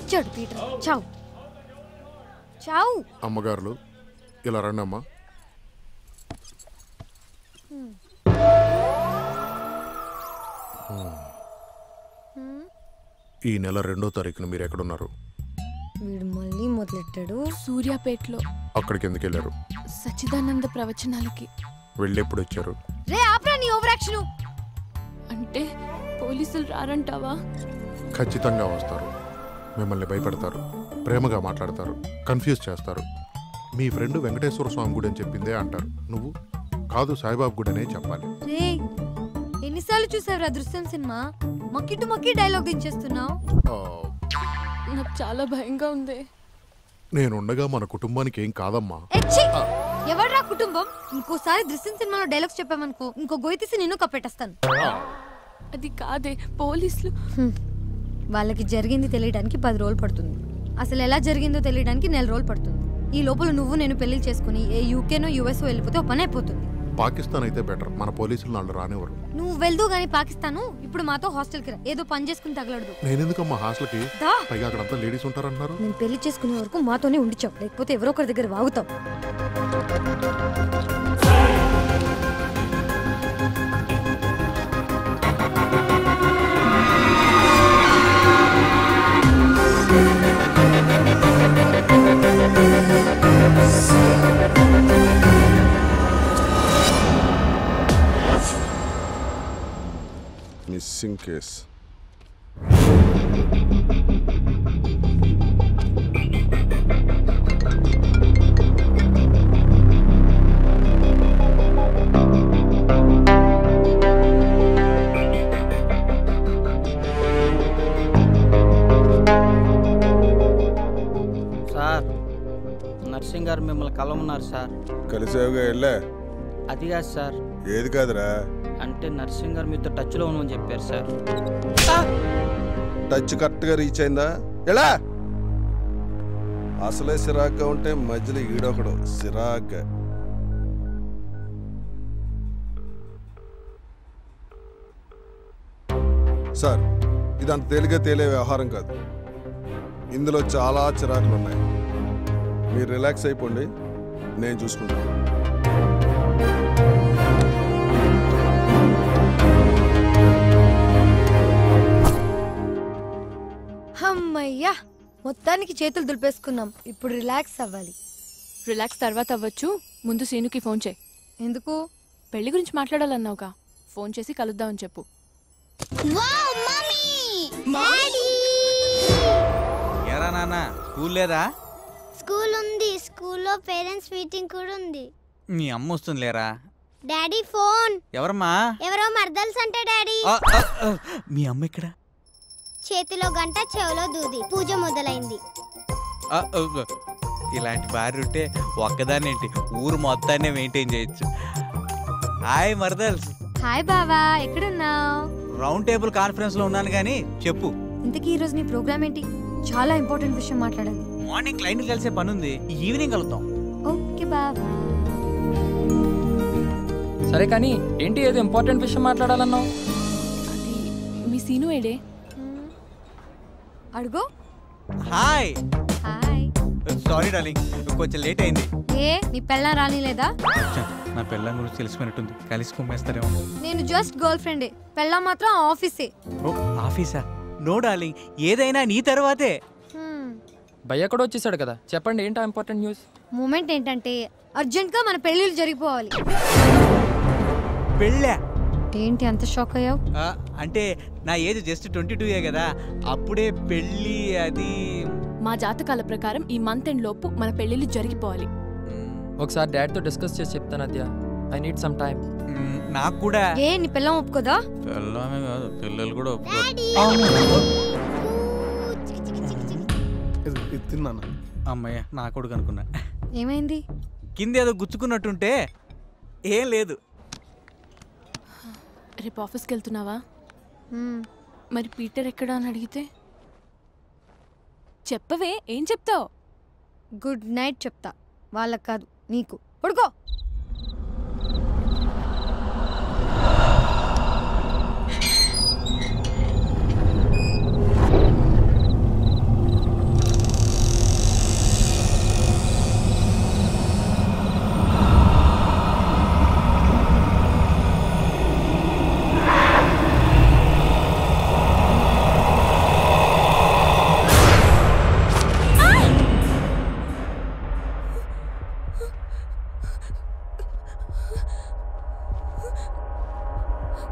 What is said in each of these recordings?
చచ్చాడు పీటర్ చావు చావు అమ్మగారులు ఇలా రండి అమ్మా ఈ నెల రెండో తారీఖున మీరు ఎక్కడున్నారు వీడు మళ్ళీ మొదలెట్టాడు సూర్యాపేటలో అక్కడికి ఎందుకు వెళ్ళారు సచ్చిదానంద ప్రవచనాలకి వెళ్ళి ఎప్పుడు వచ్చారు రే ఆపరా నీ ఓవర్ యాక్షన్ అంటే పోలీసులు రారంటావా ఖచ్చితంగా వస్తారు మిమ్మల్ని భయపెడతారు ప్రేమగా మాట్లాడతారు కన్ఫ్యూజ్ చేస్తారు మీ ఫ్రెండ్ వెంకటేశ్వర స్వామి గుడి అని చెప్పిందే అంటారు నువ్వు కాదు సాయిబాబు గుడి అనే చెప్పాలి రే ఎన్నిసార్లు చూసావురా దృశ్యం సినిమా మక్కి టు మక్కి డైలాగ్ దించేస్తున్నావు ఆ, నాకు చాలా భయంగా ఉంది నేనుండగా మన కుటుంబానికి ఏం కాదమ్మా ఎచ్చి ఎవడ్రా కుటుంబం ఇంకోసారి దృశ్యం సినిమాలో డైలాగ్స్ చెప్పామనుకో ఇంకో గొయ్యి తీసి నిన్ను కప్పెట్టేస్తాను అది కాదే పోలీసులు హ్మ్. వాళ్ళకి జరిగింది తెలియడానికి పది రోజులు పడుతుంది అసలు ఎలా జరిగిందో తెలియడానికి నెల రోజులు పడుతుంది ఈ లోపల నువ్వు నేను పెళ్లి చేసుకుని ఏ యూకేనో యుఎస్ వెళ్ళిపోతే ఒక పని అయిపోతుంది పాకిస్తాన్ అయితే బెటర్ మన పోలీసులు వాళ్ళు రానివ్వరు నువ్వు వెళ్తూ గానీ పాకిస్తాను ఇప్పుడు మాతో హాస్టల్కి రా ఏదో పని చేసుకుని తగలడు నేనెందుకమ్మా హాస్టల్కి దా. పైగా అక్కడంతా లేడీస్ ఉంటారంటున్నారు నేను పెళ్లి చేసుకునే వరకు మాతోనే ఉండిచావు లేకపోతే ఎవరో ఒకరి దగ్గర వాగుతాం మిస్సింగ్ కేస్ సార్ నర్సింగ్ గారు మిమ్మల్ని కలవమన్నారు సార్ కలిసేవుగా వెళ్ళా అది కాదు సార్ ఏది కాదురా అంటే నర్సింగ్ గారు మీతో టచ్లో ఉండమని చెప్పారు సార్ టచ్ కరెక్ట్గా రీచ్ అయిందా ఎలా అసలే సిరాగ్గా ఉంటే మధ్యలో ఈడొకడు సిరాగ్గా సార్ ఇది అంత తేలిగ్గా తేలే వ్యవహారం కాదు ఇందులో చాలా చిరాకులు ఉన్నాయి మీరు రిలాక్స్ అయిపోండి నేను చూసుకుంటాను అమ్మయ్యా మొత్తానికి చేతులు దులిపేసుకున్నాం ఇప్పుడు రిలాక్స్ అవ్వాలి రిలాక్స్ తర్వాత అవ్వచ్చు ముందు సీనుకి ఫోన్ చేయి ఎందుకు పెళ్లి గురించి మాట్లాడాలన్నావుగా ఫోన్ చేసి కలుద్దామని చెప్పు ఎరా నాన్న స్కూల్ లేదా స్కూల్ ఉంది స్కూల్లో పేరెంట్స్ మీటింగ్ కూడా ఉంది మీ అమ్మ వస్తుంది లేరా డాడీ ఫోన్ ఎవరమ్మా ఎవరో మర్దల్స్ అంటే డాడీ ఆ, ఆ, ఆ, మీ అమ్మ ఇక్కడ చేతిలో గంట చెవిలో దూది పూజ మొదలైంది ఆ, ఆ, ఆ. ఇలాంటి భార్య ఉంటే ఒక్కదానేంటి ఊరు మొత్తాన్ని మెయింటైన్ చేయొచ్చు హాయ్ మరదల్స్ హాయ్ బావా ఎక్కడున్నావు రౌండ్ టేబుల్ కాన్ఫరెన్స్ లో ఉన్నాను కానీ చెప్పు ఇంతకీ ఈరోజు నీ ప్రోగ్రామ్ ఏంటి చాలా ఇంపార్టెంట్ విషయం మాట్లాడాలి మార్నింగ్ క్లైంట్ కలిసే పని ఉంది ఈవినింగ్ కలుద్దాం ఓకే బావా సరే కానీ ఏంటి ఏదో ఇంపార్టెంట్ విషయం మాట్లాడాలన్నావు అది మీ సీను ఏడే అడుగు హాయ్ హాయ్ సారీ డార్లింగ్ కొంచెం లేట్ అయింది ఏ నీ పెళ్ళం రానిలేదా నా పిల్లం గురించి తెలిసిపోయినట్టుంది కలిసి కుమ్మేస్తారేమో నేను జస్ట్ గర్ల్ ఫ్రెండే పెళ్ళం మాత్రం ఆఫీసే ఓ ఆఫీసా నో డార్లింగ్ ఏదైనా నీ తర్వాతే భయ్య కూడా వచ్చేసాడు కదా చెప్పండి ఏంటా ఇంపార్టెంట్ న్యూస్ మూమెంట్ ఏంటంటే అర్జెంట్ గా మన పెళ్ళిళ్ళు జరిగిపోవాలి పెళ్ళా ఏంటి అంత షాక్ అయ్యావు ఆ, అంటే నా ఏజ్ జస్ట్ ట్వంటీ టూ ఏ కదా అప్పుడే పెళ్ళి అది మా జాతకాల ప్రకారం ఈ మంత్ ఎండ్ లోపు మన పెళ్లిళ్ళు జరిగిపోవాలి ఒకసారి డాడ్తో డిస్కస్ చేసి చెప్తాను అద్య I need some time hmm, నాకు కూడా ఏ నీ పిల్లం ఒప్పుకోదా పిల్లమే కాదు పిల్లలు కూడా ఇది తిన్నాను అమ్మయ్య నా కొడుకు అనుకున్నా ఏమైంది కింద ఏదో గుచ్చుకున్నట్టుంటే ఏం లేదు రేపు ఆఫీస్కి వెళ్తున్నావా మ్మ్. మరి పీటర్ ఎక్కడా అని అడిగితే చెప్పవే ఏం చెప్తావు గుడ్ నైట్ చెప్తా వాళ్ళకి కాదు నీకు పడుకో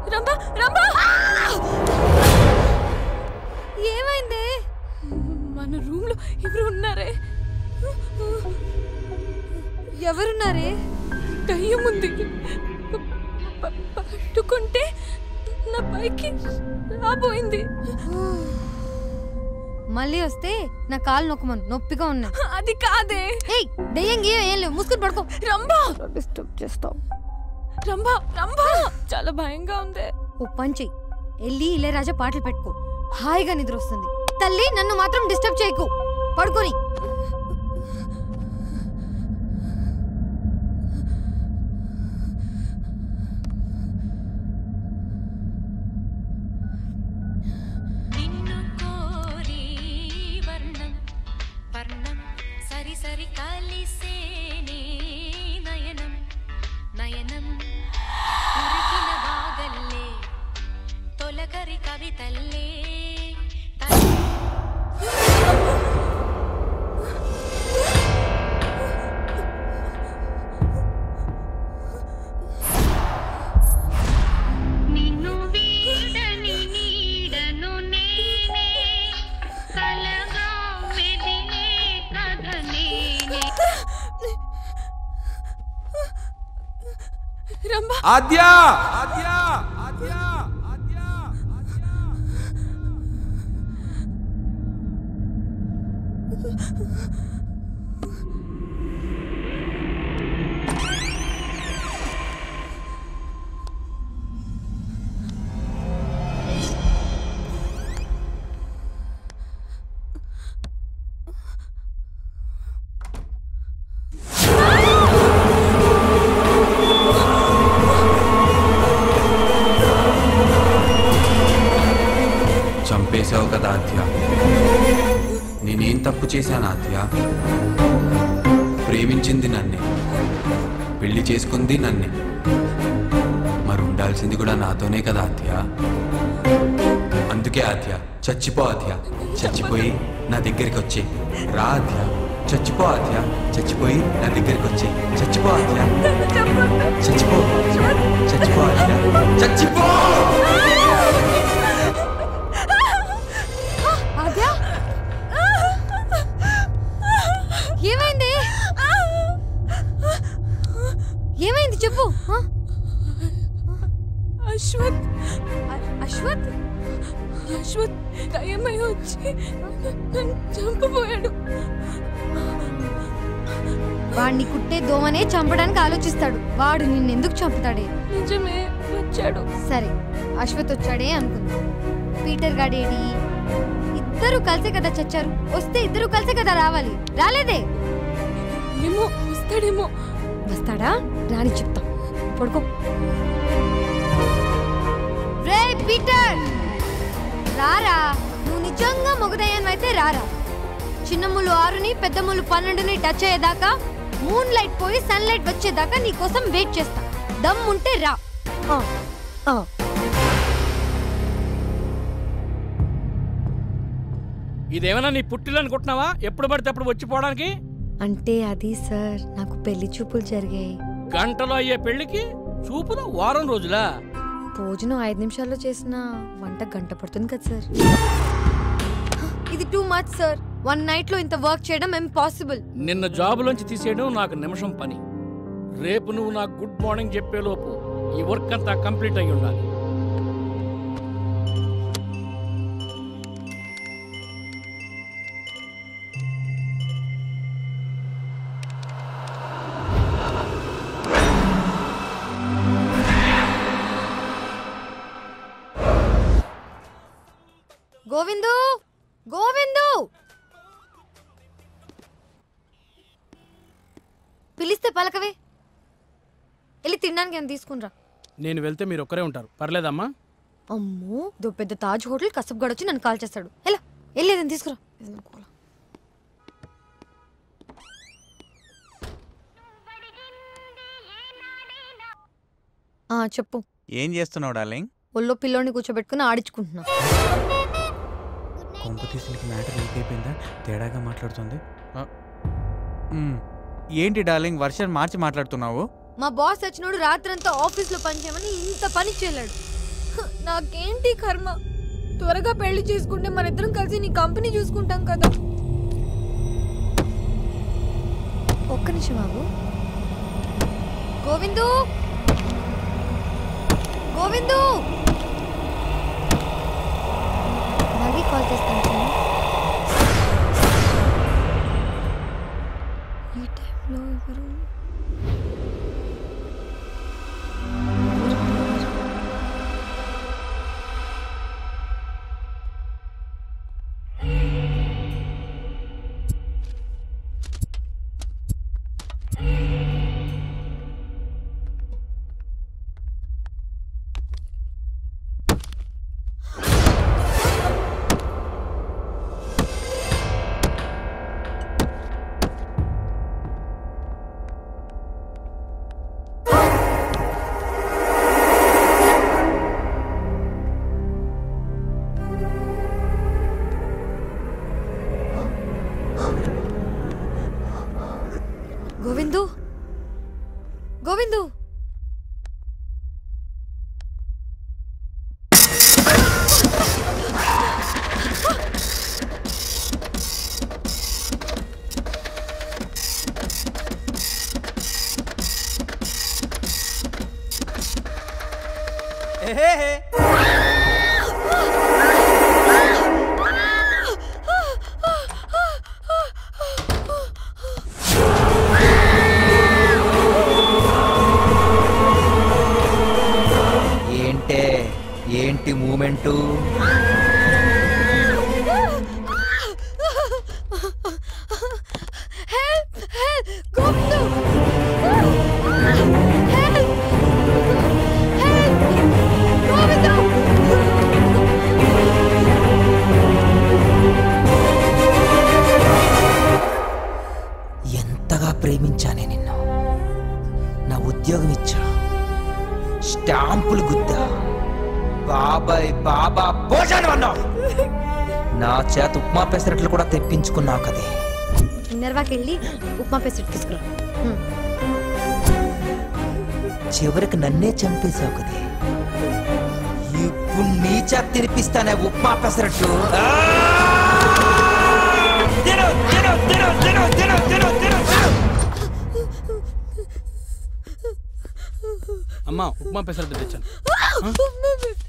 రంభా రంభా ఏమైంది మన రూమ్ లో ఎవరు ఉన్నారే ఎవరున్నారే దయ్యం ఉంది ప- ప- పట్టుకుంటే నా పైకి రాబోయింది మళ్ళీ వస్తే నా కాలు నొక్కమను నొప్పిగా ఉన్నాయి అది కాదే ఏయ్ దెయ్యం గీయం ఏం లేవు ముసుకుని పడుకో రంభా డిస్టర్బ్ చేస్తావు రంభా రంభా చాలా భయంగా ఉంది ఓ పని చెయ్యి వెళ్ళి ఇళయరాజా పాటలు పెట్టుకో హాయిగా నిద్ర వస్తుంది తల్లి నన్ను మాత్రం డిస్టర్బ్ చేయకు పడుకొని నిన్ను కోరి వర్ణం వర్ణం సరి సరి కలిసేనే నయనం నయనం ఉరికిన వాగల్లే తొలకరి కవితల్లే నిన్ను వీడని నీడను నేనే కలగా మెదిలే కథ నేనే రంభా ఆద్యా ఆద్యా ఆద్యా ఆద్యా చంపేశావు కదా ఆద్య నేనేం తప్పు చేశాను ఆద్య ప్రేమించింది నన్నే పెళ్లి చేసుకుంది నన్నే మరి ఉండాల్సింది కూడా నాతోనే కదా ఆద్య అందుకే ఆద్య చచ్చిపో ఆద్య చచ్చిపోయి నా దగ్గరికి వచ్చి రా ఆద్య చచ్చిపో ఆద్య చచ్చిపోయి నా దగ్గరికి వచ్చి చచ్చిపో ఆద్య చచ్చిపో చచ్చిపో ఆద్య చచ్చిపో ఆద్య ఏమైంది ఏమైంది చెప్పు ఆ? అశ్వత్ అ- అశ్వత్ అశ్వత్ దయ్యమై వచ్చి నన్ను చంపబోయాడు వాడిని కుట్టే దోమనే చంపడానికి ఆలోచిస్తాడు వాడు నిన్నెందుకు చంపుతాడే నిజమే వచ్చాడు సరే అశ్వత్ వచ్చాడే అనుకుందాం పీటర్ గాడేడి ఇద్దరు కలిసే కదా చచ్చారు వస్తే ఇద్దరు కలిసే కదా రావాలి రాలేదే ఏమో వస్తాడేమో వస్తాడా రాని చెప్తా పడుకో రే పీటర్ రారా నువ్వు నిజంగా మొగదయ్యాను అయితే రారా చిన్నమ్ములు ఆరుని పెద్దమ్ములు పన్నెండుని టచ్ అయ్యేదాకా మూన్ లైట్ పోయి సన్ లైట్ వచ్చేదాకా నీ కోసం వెయిట్ చేస్తా దమ్ ఉంటే రా ఆ, ఆ. ఇదేమైనా నీ పుట్టిల్లు అనుకుంటున్నావా ఎప్పుడు పడితే అప్పుడు వచ్చిపోవడానికి అంటే అది సార్ నాకు పెళ్లి చూపులు జరిగాయి గంటలో అయ్యే పెళ్లికి చూపులు వారం రోజులా భోజనం ఐదు నిమిషాల్లో చేసిన వంట గంట పడుతుంది కదా సార్ ఇది too much sir one night లో ఇంత వర్క్ చేయడం ఇంపాసిబుల్ నిన్న జాబులోంచి తీసేయడం నాకు నిమిషం పని రేపు నువ్వు నాకు గుడ్ మార్నింగ్ చెప్పేలోపు ఈ వర్క్ అంతా కంప్లీట్ అయి ఉండాలి గోవిందు గోవిందు పిలిస్తే పలకవే వెళ్ళి తినడానికి ఏమైనా తీసుకునిరా నేను వెళ్తే మీరు ఒక్కరే ఉంటారు పర్లేదమ్మా అమ్మో దో పెద్ద తాజ్ హోటల్ కసబ్ గడు వచ్చి నన్ను కాల్ చేస్తాడు ఎలా వెళ్ళేదని తీసుకురా ఏదైనా కూర. ఆ చెప్పు ఏం చేస్తున్నావు డార్లింగ్ ఒళ్ళో పిల్లోని కూర్చోబెట్టుకుని ఆడించుకుంటున్నా కొంప తీసులకి మ్యాటర్ లీక్ అయిపోయిందా తేడాగా మాట్లాడుతుంది ఆ, మ్, ఏంటి డార్లింగ్ వర్షన్ మార్చి మాట్లాడుతున్నావు మా బాస్ వచ్చినోడు రాత్రంతా ఆఫీస్లో పని చేయమని ఇంత పని చేయలేడు నాకేంటి కర్మ త్వరగా పెళ్లి చేసుకుంటే మన ఇద్దరం కలిసి నీ కంపెనీ చూసుకుంటాం కదా ఒక్క నిమిషం బాబు గోవిందు గోవిందు మళ్ళీ కాల్ చేస్తాను సార్. ఈ టైంలో ఎవరు గోవిందు గోవిందు ఏంటే ఏంటి moment help help Govindu help help Govindu ఎంతగా ప్రేమించానే నిన్ను నా ఉద్యోగం ఇచ్చా స్టాంపులు గుద్దా బాబాయ్ బాబా భోజనం అన్నావు నా చేత ఉప్మా పెసరట్లు కూడా తెప్పించుకున్నావు కదే మినర్వాకి వెళ్ళి ఉప్మా పెసెట్ తీసుకురా హ్మ్. చివరికి నన్నే చంపేశావు కదే ఇప్పుడు నీ చేత తినిపిస్తానే ఉప్మా పెసరట్లు ఆ! తిను, తిను, తిను, తిను, తిను, తిను, తిను, తిను. అమ్మా ఉప్మా పెసరట్టు తెచ్చాను ఉప్మా పెసరట్టు.